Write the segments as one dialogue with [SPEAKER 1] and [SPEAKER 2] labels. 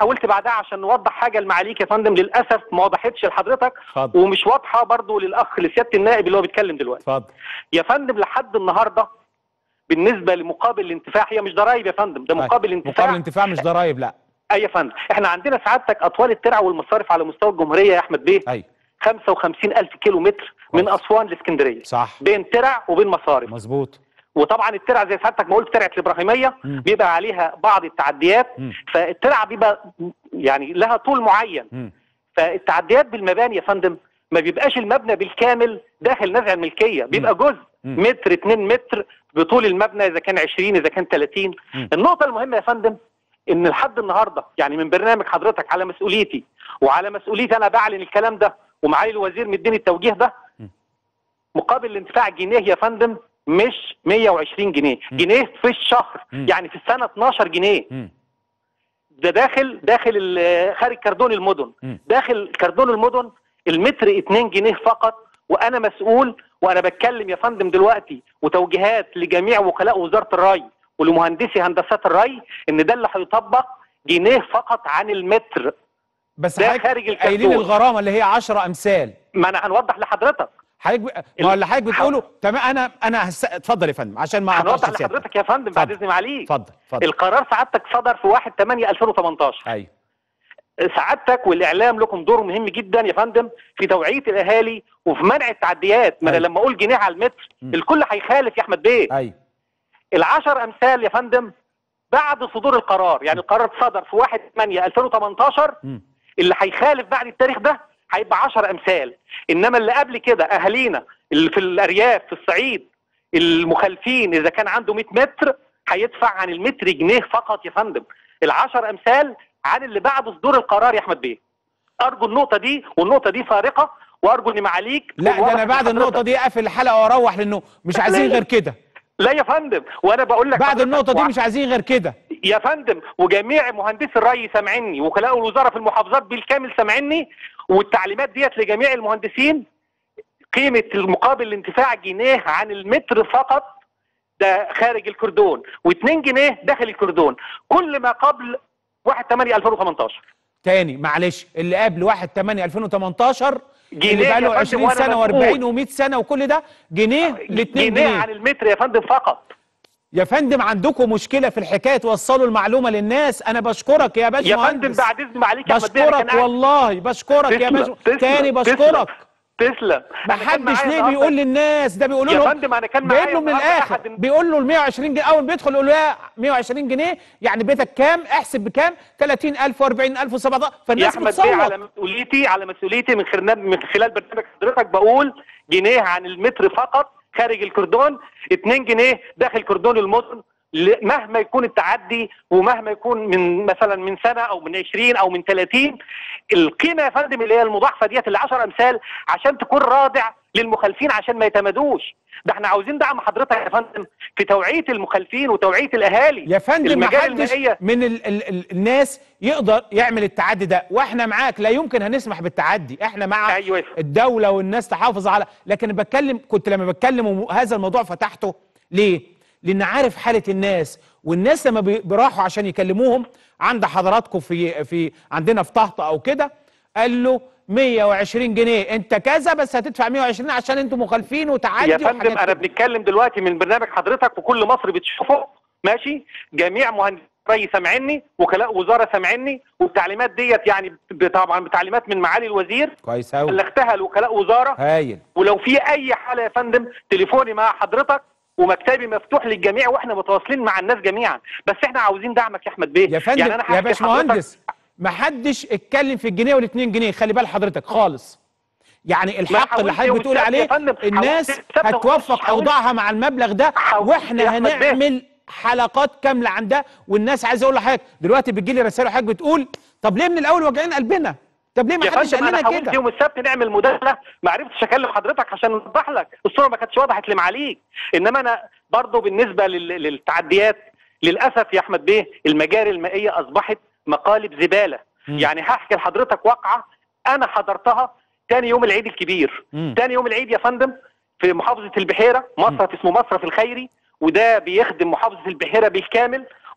[SPEAKER 1] حاولت بعدها عشان نوضح حاجه لمعاليك يا فندم للاسف ما وضحتش لحضرتك
[SPEAKER 2] اتفضل
[SPEAKER 1] ومش واضحه برضو للاخ لسياده النائب اللي هو بيتكلم دلوقتي
[SPEAKER 2] اتفضل
[SPEAKER 1] يا فندم لحد النهارده بالنسبه لمقابل الانتفاع هي مش ضرايب يا فندم ده
[SPEAKER 2] أي.
[SPEAKER 1] مقابل انتفاع
[SPEAKER 2] مقابل انتفاع مش ضرايب لا
[SPEAKER 1] اي يا فندم احنا عندنا سعادتك اطوال الترع والمصارف على مستوى الجمهوريه يا احمد بيه
[SPEAKER 2] اي
[SPEAKER 1] 55 الف كيلو متر من
[SPEAKER 2] كويس.
[SPEAKER 1] اسوان لاسكندريه
[SPEAKER 2] صح
[SPEAKER 1] بين ترع وبين مصارف
[SPEAKER 2] مظبوط
[SPEAKER 1] وطبعا الترع زي سعادتك ما قلت ترعه الابراهيميه
[SPEAKER 2] مم.
[SPEAKER 1] بيبقى عليها بعض التعديات
[SPEAKER 2] مم.
[SPEAKER 1] فالترع بيبقى يعني لها طول معين
[SPEAKER 2] مم.
[SPEAKER 1] فالتعديات بالمباني يا فندم ما بيبقاش المبنى بالكامل داخل نزع الملكيه بيبقى جزء
[SPEAKER 2] مم.
[SPEAKER 1] متر 2 متر بطول المبنى اذا كان 20 اذا كان 30
[SPEAKER 2] مم.
[SPEAKER 1] النقطه المهمه يا فندم ان لحد النهارده يعني من برنامج حضرتك على مسؤوليتي وعلى مسؤوليتي انا بعلن الكلام ده ومعالي الوزير مديني التوجيه ده
[SPEAKER 2] مم.
[SPEAKER 1] مقابل الانتفاع جنيه يا فندم مش 120 جنيه
[SPEAKER 2] مم.
[SPEAKER 1] جنيه في الشهر
[SPEAKER 2] مم.
[SPEAKER 1] يعني في السنه 12 جنيه
[SPEAKER 2] مم.
[SPEAKER 1] ده داخل داخل ال- خارج كردون المدن
[SPEAKER 2] مم.
[SPEAKER 1] داخل كردون المدن المتر 2 جنيه فقط وانا مسؤول وانا بتكلم يا فندم دلوقتي وتوجيهات لجميع وكلاء وزاره الري ولمهندسي هندسات الري ان ده اللي هيطبق جنيه فقط عن المتر
[SPEAKER 2] بس
[SPEAKER 1] ده
[SPEAKER 2] حضرتك
[SPEAKER 1] خارج الكرتون.
[SPEAKER 2] قايلين الغرامه اللي هي 10 امثال
[SPEAKER 1] ما انا هنوضح لحضرتك
[SPEAKER 2] حضرتك ب... ما هو اللي حضرتك بتقوله تمام انا انا هس... اتفضل يا فندم عشان ما
[SPEAKER 1] هنوضح
[SPEAKER 2] اقطعش سيادتك
[SPEAKER 1] لحضرتك يا فندم بعد
[SPEAKER 2] اتفضل.
[SPEAKER 1] اذن معاليك
[SPEAKER 2] اتفضل اتفضل
[SPEAKER 1] القرار سعادتك صدر في 1 8 2018
[SPEAKER 2] ايوه
[SPEAKER 1] سعادتك والاعلام لكم دور مهم جدا يا فندم في توعيه الاهالي وفي منع التعديات ما انا
[SPEAKER 2] أيوة.
[SPEAKER 1] لما اقول جنيه على المتر
[SPEAKER 2] مم.
[SPEAKER 1] الكل هيخالف يا احمد بيه
[SPEAKER 2] ايوه
[SPEAKER 1] العشر امثال يا فندم بعد صدور القرار يعني القرار صدر في 1 8 2018
[SPEAKER 2] مم.
[SPEAKER 1] اللي هيخالف بعد التاريخ ده هيبقى 10 امثال انما اللي قبل كده اهالينا اللي في الارياف في الصعيد المخالفين اذا كان عنده 100 متر هيدفع عن المتر جنيه فقط يا فندم العشر امثال عن اللي بعد صدور القرار يا احمد بيه ارجو النقطه دي والنقطه دي فارقه وارجو ان معاليك
[SPEAKER 2] لا ده
[SPEAKER 1] واضح
[SPEAKER 2] انا بعد
[SPEAKER 1] لحضرتك.
[SPEAKER 2] النقطه دي اقفل الحلقه واروح لانه مش
[SPEAKER 1] لا،
[SPEAKER 2] عايزين
[SPEAKER 1] لا.
[SPEAKER 2] غير كده
[SPEAKER 1] لا يا فندم وانا بقول لك
[SPEAKER 2] بعد
[SPEAKER 1] حضرتك
[SPEAKER 2] النقطه دي
[SPEAKER 1] وع-
[SPEAKER 2] مش عايزين غير كده
[SPEAKER 1] يا فندم وجميع مهندسي الري سامعيني وكلاء الوزاره في المحافظات بالكامل سامعيني والتعليمات ديت لجميع المهندسين قيمه المقابل الانتفاع جنيه عن المتر فقط ده خارج الكردون و2 جنيه داخل الكردون كل ما قبل 1 8 2018
[SPEAKER 2] تاني معلش اللي قبل 1 8 2018 اللي
[SPEAKER 1] جنيه
[SPEAKER 2] بقى له
[SPEAKER 1] يا فندم
[SPEAKER 2] 20
[SPEAKER 1] وأنا
[SPEAKER 2] سنه
[SPEAKER 1] مسؤول.
[SPEAKER 2] و40 و100 سنه وكل ده جنيه ل 2
[SPEAKER 1] جنيه
[SPEAKER 2] جنيه
[SPEAKER 1] عن المتر يا فندم فقط
[SPEAKER 2] يا فندم عندكم مشكله في الحكايه توصلوا المعلومه للناس انا بشكرك يا باش
[SPEAKER 1] يا فندم
[SPEAKER 2] مهندس
[SPEAKER 1] بعد اذن معاليك يا أحمد بيه، أنا كان
[SPEAKER 2] بشكرك
[SPEAKER 1] قاعد-
[SPEAKER 2] والله بشكرك يا
[SPEAKER 1] تسلم،
[SPEAKER 2] باش
[SPEAKER 1] تسلم،
[SPEAKER 2] تاني
[SPEAKER 1] تسلم،
[SPEAKER 2] بشكرك
[SPEAKER 1] تسلم
[SPEAKER 2] ما
[SPEAKER 1] أنا كان
[SPEAKER 2] حدش
[SPEAKER 1] معايا
[SPEAKER 2] ليه
[SPEAKER 1] النهاردة-
[SPEAKER 2] بيقول للناس ده بيقول
[SPEAKER 1] يا
[SPEAKER 2] لهم
[SPEAKER 1] فندم انا كان
[SPEAKER 2] بيقول
[SPEAKER 1] معايا
[SPEAKER 2] له من
[SPEAKER 1] النهاردة
[SPEAKER 2] الاخر
[SPEAKER 1] أحد-
[SPEAKER 2] بيقول له ال 120 جنيه اول ما بيدخل يقول له يا 120 جنيه يعني بيتك كام احسب بكام 30000 و40000 و17
[SPEAKER 1] يا
[SPEAKER 2] فالناس
[SPEAKER 1] احمد بيه على
[SPEAKER 2] بتصوت
[SPEAKER 1] مسؤوليتي على مسؤوليتي من خلال من خلال برنامج حضرتك بقول جنيه عن المتر فقط خارج الكردون 2 جنيه داخل كردون المدن ل- مهما يكون التعدي ومهما يكون من مثلا من سنه او من 20 او من 30 القيمه يا فندم اللي هي المضاعفه ديت اللي 10 امثال عشان تكون رادع للمخالفين عشان ما يتمادوش ده احنا عاوزين دعم حضرتك يا فندم في توعيه المخالفين وتوعيه الاهالي
[SPEAKER 2] يا فندم
[SPEAKER 1] المجال
[SPEAKER 2] محدش
[SPEAKER 1] المائية
[SPEAKER 2] من ال ال ال الناس يقدر يعمل التعدي ده واحنا معاك لا يمكن هنسمح بالتعدي احنا مع
[SPEAKER 1] أيوة يا فندم.
[SPEAKER 2] الدوله والناس تحافظ على لكن بتكلم كنت لما بتكلم وم- هذا الموضوع فتحته ليه لان عارف حاله الناس والناس لما بي- بيراحوا عشان يكلموهم عند حضراتكم في في عندنا في طهطا او كده قال له 120 جنيه انت كذا بس هتدفع 120 عشان انتوا مخالفين وتعدي
[SPEAKER 1] يا فندم
[SPEAKER 2] وحاجات
[SPEAKER 1] انا
[SPEAKER 2] كده.
[SPEAKER 1] بنتكلم دلوقتي من برنامج حضرتك وكل مصر بتشوفه ماشي جميع مهندسي الري سامعيني وكلاء وزاره سامعيني والتعليمات ديت يعني ب- طبعا بتعليمات من معالي الوزير
[SPEAKER 2] كويس قوي
[SPEAKER 1] بلغتها لوكلاء وزاره
[SPEAKER 2] هايل
[SPEAKER 1] ولو في اي حاله يا فندم تليفوني مع حضرتك ومكتبي مفتوح للجميع واحنا متواصلين مع الناس جميعا بس احنا عاوزين دعمك يا احمد بيه
[SPEAKER 2] يا فندم
[SPEAKER 1] يعني أنا
[SPEAKER 2] يا
[SPEAKER 1] هحكي
[SPEAKER 2] باشمهندس
[SPEAKER 1] لحضرتك-
[SPEAKER 2] ما حدش اتكلم في الجنيه والاتنين جنيه خلي بال حضرتك خالص يعني الحق اللي
[SPEAKER 1] حاولت
[SPEAKER 2] حضرتك
[SPEAKER 1] يا
[SPEAKER 2] بتقول
[SPEAKER 1] أستاذ
[SPEAKER 2] عليه
[SPEAKER 1] يا فندم،
[SPEAKER 2] الناس
[SPEAKER 1] حاولت يا أستاذ،
[SPEAKER 2] هتوفق
[SPEAKER 1] حاولت.
[SPEAKER 2] اوضاعها مع المبلغ ده
[SPEAKER 1] حاولت يا
[SPEAKER 2] واحنا
[SPEAKER 1] أحمد بيه.
[SPEAKER 2] هنعمل حلقات كامله عن ده والناس عايزه اقول لحضرتك دلوقتي بتجي لي رسائل وحضرتك بتقول طب ليه من الاول واجعين قلبنا طب ليه ما
[SPEAKER 1] يا
[SPEAKER 2] حدش
[SPEAKER 1] فندم
[SPEAKER 2] قال
[SPEAKER 1] انا
[SPEAKER 2] لنا
[SPEAKER 1] حاولت
[SPEAKER 2] كده
[SPEAKER 1] يوم السبت نعمل مداخله ما عرفتش اكلم حضرتك عشان اوضح لك الصوره ما كانتش وضحت لمعاليك انما انا برضو بالنسبه لل- للتعديات للاسف يا احمد بيه المجاري المائيه اصبحت مقالب زباله
[SPEAKER 2] مم.
[SPEAKER 1] يعني هحكي لحضرتك واقعه انا حضرتها تاني يوم العيد الكبير
[SPEAKER 2] مم.
[SPEAKER 1] تاني يوم العيد يا فندم في محافظه البحيره مصرف اسمه مصرف الخيري وده بيخدم محافظه البحيره بالكامل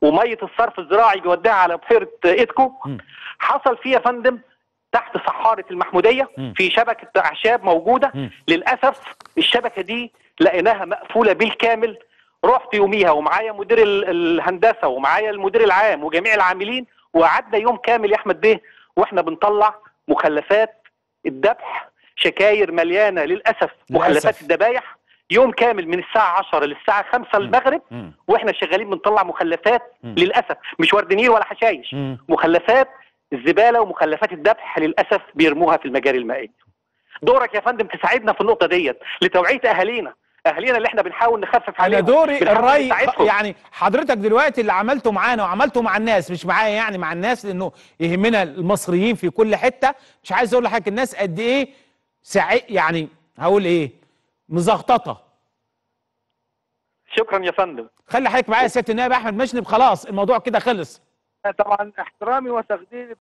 [SPEAKER 1] وميه الصرف الزراعي بيوديها على بحيره ايدكو
[SPEAKER 2] مم.
[SPEAKER 1] حصل فيه يا فندم تحت صحاره المحموديه
[SPEAKER 2] مم.
[SPEAKER 1] في شبكه اعشاب موجوده
[SPEAKER 2] مم.
[SPEAKER 1] للاسف الشبكه دي لقيناها مقفوله بالكامل رحت يوميها ومعايا مدير ال- الهندسه ومعايا المدير العام وجميع العاملين وقعدنا يوم كامل يا احمد بيه واحنا بنطلع مخلفات الذبح شكاير مليانه للاسف مخلفات الذبايح يوم كامل من الساعه 10 للساعه 5 المغرب
[SPEAKER 2] مم.
[SPEAKER 1] واحنا شغالين بنطلع مخلفات
[SPEAKER 2] مم.
[SPEAKER 1] للاسف مش ورد نيل ولا حشايش
[SPEAKER 2] مم.
[SPEAKER 1] مخلفات الزباله ومخلفات الذبح للاسف بيرموها في المجاري المائيه دورك يا فندم تساعدنا في النقطه ديت لتوعيه اهالينا اهالينا اللي احنا بنحاول نخفف
[SPEAKER 2] انا
[SPEAKER 1] عليهم
[SPEAKER 2] دوري
[SPEAKER 1] بنحاول
[SPEAKER 2] الري
[SPEAKER 1] نساعدهم.
[SPEAKER 2] يعني حضرتك دلوقتي اللي عملته معانا وعملته مع الناس مش معايا يعني مع الناس لانه يهمنا المصريين في كل حته مش عايز اقول لحضرتك الناس قد ايه سعي يعني هقول ايه مزغططه
[SPEAKER 1] شكرا يا فندم
[SPEAKER 2] خلي حضرتك معايا يا سياده النائب احمد مشنب خلاص الموضوع كده خلص
[SPEAKER 3] طبعا احترامي وتقديري